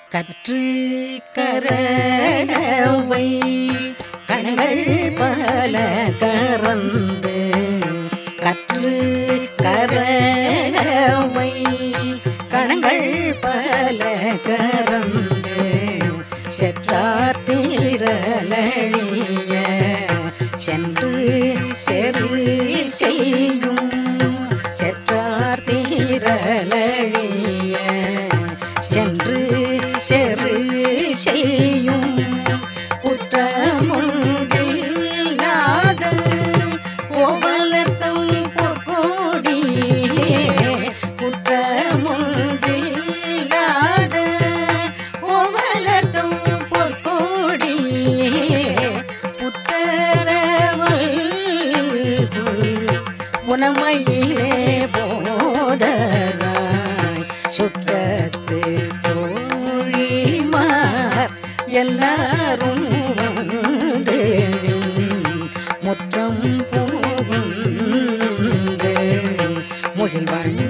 கற்று கரவை கண்கள் பல கறந்து கற்று கரவை கணங்கள் பல கறந்து செற்றார் தீரலழிய சென்று செரு செய்யும் செற்றார் தீரலழிய சென்று செரு செய்யும் குற்றமுண்டில்லாத கோவலத்தம் பொற்கோடி குற்றமுண்டில்லாத கோவலத்தம் பொற்கோடி புத்தரவள் உணமையிலே போதராய் சுற்றத்து தோழிமார் எல்லாரும் வந்து முற்றம் புகுந்து முகில்வண்ண